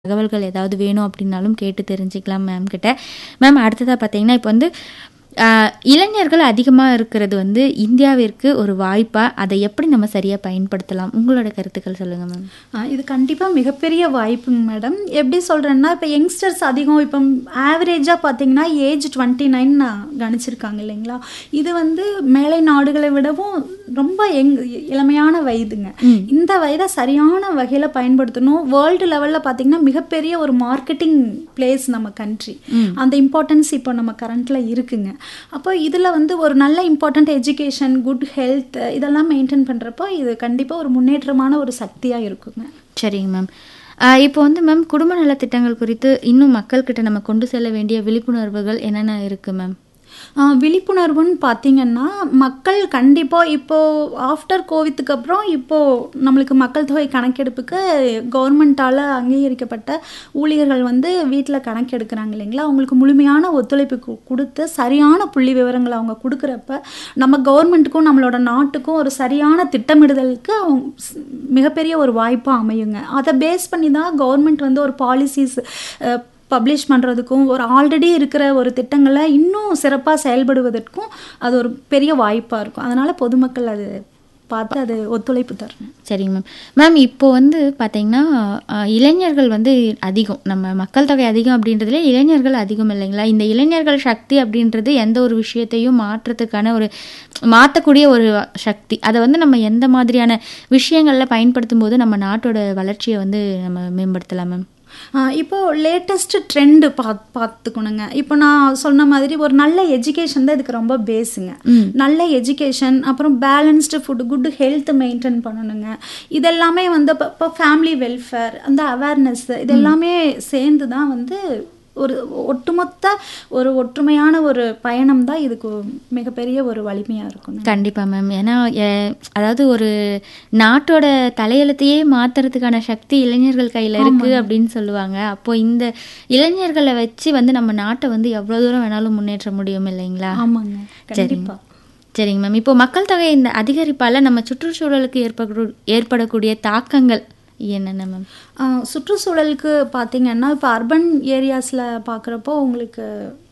தகவல்கள் ஏதாவது வேணும் அப்படின்னாலும் கேட்டு தெரிஞ்சுக்கலாம் மேம் கிட்ட மேம் அடுத்ததாக பார்த்தீங்கன்னா இப்போ வந்து ஆஹ், இளைஞர்கள் அதிகமாக இருக்கிறது வந்து இந்தியாவிற்கு ஒரு வாய்ப்பா அதை எப்படி நம்ம சரியாக பயன்படுத்தலாம் உங்களோட கருத்துக்கள் சொல்லுங்கள் மேம் ஆ, இது கண்டிப்பாக மிகப்பெரிய வாய்ப்புங்க மேடம் எப்படி சொல்கிறேன்னா இப்போ யங்ஸ்டர்ஸ் அதிகம் இப்போ ஆவரேஜாக பார்த்தீங்கன்னா ஏஜ் டுவெண்ட்டி நைன் கணிச்சிருக்காங்க இல்லைங்களா இது வந்து மேலை நாடுகளை விடவும் ரொம்ப யங் இளமையான வயதுங்க இந்த வயதை சரியான வகையில் பயன்படுத்தணும் வேர்ல்டு லெவலில் பார்த்தீங்கன்னா மிகப்பெரிய ஒரு மார்க்கெட்டிங் பிளேஸ் நம்ம கண்ட்ரி அந்த இம்பார்ட்டன்ஸ் இப்போ நம்ம கரண்ட்டில் இருக்குங்க அப்போ இதில் வந்து ஒரு நல்ல இம்பார்ட்டண்ட் எஜுகேஷன் குட் ஹெல்த் இதெல்லாம் மெயின்டைன் பண்ணுறப்போ இது கண்டிப்பாக ஒரு முன்னேற்றமான ஒரு சக்தியாக இருக்குங்க சரிங்க மேம் ஆஹ், இப்போ வந்து மேம் குடும்ப நலத்திட்டங்கள் குறித்து இன்னும் மக்கள்கிட்ட நம்ம கொண்டு செல்ல வேண்டிய விழிப்புணர்வுகள் என்னென்ன இருக்குது மேம் ஆ, விழிப்புணர்வுன்னு பார்த்தீங்கன்னா மக்கள் கண்டிப்பாக இப்போது ஆஃப்டர் கோவித்துக்கு அப்புறம் இப்போது நம்மளுக்கு மக்கள் தொகை கணக்கெடுப்புக்கு கவர்மெண்ட்டால் அங்கீகரிக்கப்பட்ட ஊழியர்கள் வந்து வீட்டில் கணக்கெடுக்கிறாங்க இல்லைங்களா அவங்களுக்கு முழுமையான ஒத்துழைப்பு கு- கொடுத்து சரியான புள்ளி விவரங்களை அவங்க கொடுக்குறப்ப நம்ம கவர்மெண்ட்டுக்கும் நம்மளோட நாட்டுக்கும் ஒரு சரியான திட்டமிடுதலுக்கு அவங்க ஸ்- மிகப்பெரிய ஒரு வாய்ப்பாக அமையுங்க அதை பேஸ் பண்ணி தான் கவர்மெண்ட் வந்து ஒரு பாலிசிஸ் பப்ளிஷ் பண்ணுறதுக்கும் ஒரு ஆல்ரெடி இருக்கிற ஒரு திட்டங்களை இன்னும் சிறப்பாக செயல்படுவதற்கும் அது ஒரு பெரிய வாய்ப்பாக இருக்கும் அதனால் பொதுமக்கள் அது பார்த்து அது ஒத்துழைப்பு தரணும் சரிங்க மேம் மேம் இப்போ வந்து பார்த்தீங்கன்னா ஆஹ், இளைஞர்கள் வந்து அதிகம் நம்ம மக்கள் தொகை அதிகம் அப்படின்றதுல இளைஞர்கள் அதிகம் இல்லைங்களா இந்த இளைஞர்கள் சக்தி அப்படின்றது எந்த ஒரு விஷயத்தையும் மாற்றத்துக்கான ஒரு மாற்றக்கூடிய ஒரு சக்தி அதை வந்து நம்ம எந்த மாதிரியான விஷயங்களில் பயன்படுத்தும் போது நம்ம நாட்டோட வளர்ச்சியை வந்து நம்ம மேம்படுத்தலாம் மேம் ஆஹ் இப்போ லேட்டஸ்ட் ட்ரெண்டு பாத் பார்த்துக்கணுங்க இப்போ நான் சொன்ன மாதிரி ஒரு நல்ல எஜுகேஷன் தான் இதுக்கு ரொம்ப பேஸுங்க நல்ல எஜுகேஷன் அப்புறம் balanced food good health maintain பண்ணணுங்க இதெல்லாமே வந்து இப்போ இப்போ ஃபேமிலி வெல்ஃபேர் அந்த அவேர்னஸ் இது எல்லாமே சேர்ந்து தான் வந்து ஒரு ஒட்டுமொத்த ஒரு ஒற்றுமையான ஒரு பயணம் தான் இதுக்கு மிகப்பெரிய ஒரு வலிமையாக இருக்குங்க கண்டிப்பாக மேம் ஏன்னா எ- அதாவது ஒரு நாட்டோட தலையெழுத்தையே மாத்துறதுக்கான சக்தி இளைஞர்கள் கையில் இருக்குது அப்படின்னு சொல்லுவாங்க அப்போ இந்த இளைஞர்களை வச்சு வந்து நம்ம நாட்டை வந்து எவ்வளோ தூரம் வேணாலும் முன்னேற்ற முடியும் இல்லைங்களா ஆமாங்க கண்டிப்பாக சரிங்க மேம் இப்போ மக்கள் தொகை இந்த அதிகரிப்பால் நம்ம சுற்றுச்சூழலுக்கு ஏற்பட ஏற்படக்கூடிய தாக்கங்கள் என்னென்ன மேம் ஆஹ் சுற்றுச்சூழலுக்கு பார்த்தீங்கன்னா இப்போ அர்பன் ஏரியாஸில் பார்க்குறப்போ உங்களுக்கு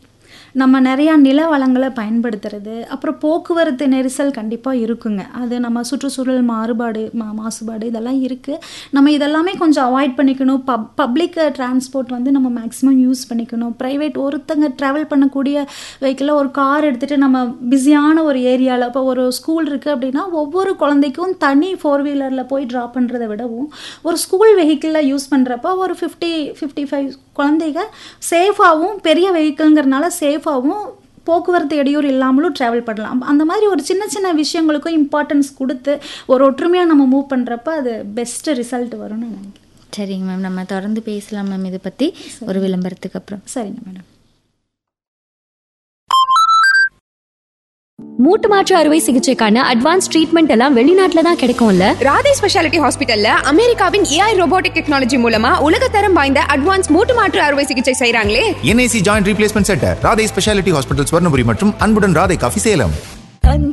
நம்ம நிறையா நில வளங்களை பயன்படுத்துறது அப்புறம் போக்குவரத்து நெரிசல் கண்டிப்பாக இருக்குங்க அது நம்ம சுற்றுச்சூழல் மாறுபாடு மா மாசுபாடு இதெல்லாம் இருக்குது நம்ம இதெல்லாமே கொஞ்சம் அவாய்ட் பண்ணிக்கணும் பப் பப்ளிக் டிரான்ஸ்போர்ட் வந்து நம்ம மேக்ஸிமம் யூஸ் பண்ணிக்கணும் ப்ரைவேட் ஒருத்தங்க ட்ராவல் பண்ணக்கூடிய வெஹிக்கிளில் ஒரு கார் எடுத்துகிட்டு நம்ம பிஸியான ஒரு ஏரியாவில் இப்போ ஒரு ஸ்கூல் இருக்குது அப்படின்னா ஒவ்வொரு குழந்தைக்கும் தனி ஃபோர் வீலரில் போய் ட்ராப் பண்ணுறதை விடவும் ஒரு ஸ்கூல் வெஹிக்கிளில் யூஸ் பண்ணுறப்ப ஒரு ஃபிஃப்டி ஃபிஃப்டி ஃபைவ் குழந்தைங்க சேஃபாகவும் பெரிய வெஹிக்கிள்ங்கிறனால சேஃபாகவும் போக்குவரத்து இடையூறு இல்லாமலும் ட்ராவல் பண்ணலாம் அந்த மாதிரி ஒரு சின்ன சின்ன விஷயங்களுக்கும் இம்பார்ட்டன்ஸ் கொடுத்து ஒரு ஒற்றுமையாக நம்ம மூவ் பண்ணுறப்ப அது பெஸ்ட்டு ரிசல்ட் வரும்னு நான் நினைக்கிறேன் சரிங்க மேம் நம்ம தொடர்ந்து பேசலாம் மேம் இதை பற்றி ஒரு விளம்பரத்துக்கு அப்புறம் சரிங்க மேடம் மூட்டு மாற்று அறுவை சிகிச்சைக்கான அட்வான்ஸ் ட்ரீட்மெண்ட் எல்லாம் வெளிநாட்டுல தான் கிடைக்கும்ல ராதே ஸ்பெஷாலிட்டி ஹாஸ்பிட்டல்ல அமெரிக்காவின் ஏஐ ரோபோட்டிக் டெக்னாலஜி மூலமா உலகத்தரம் வாய்ந்த அட்வான்ஸ் மூட்டு மாற்று அறுவை சிகிச்சை செய்றாங்களே NIC joint replacement centre Radhai speciality hospital Swarnapuri மற்றும் அன்புடன் ராதை காஃபி சேலம்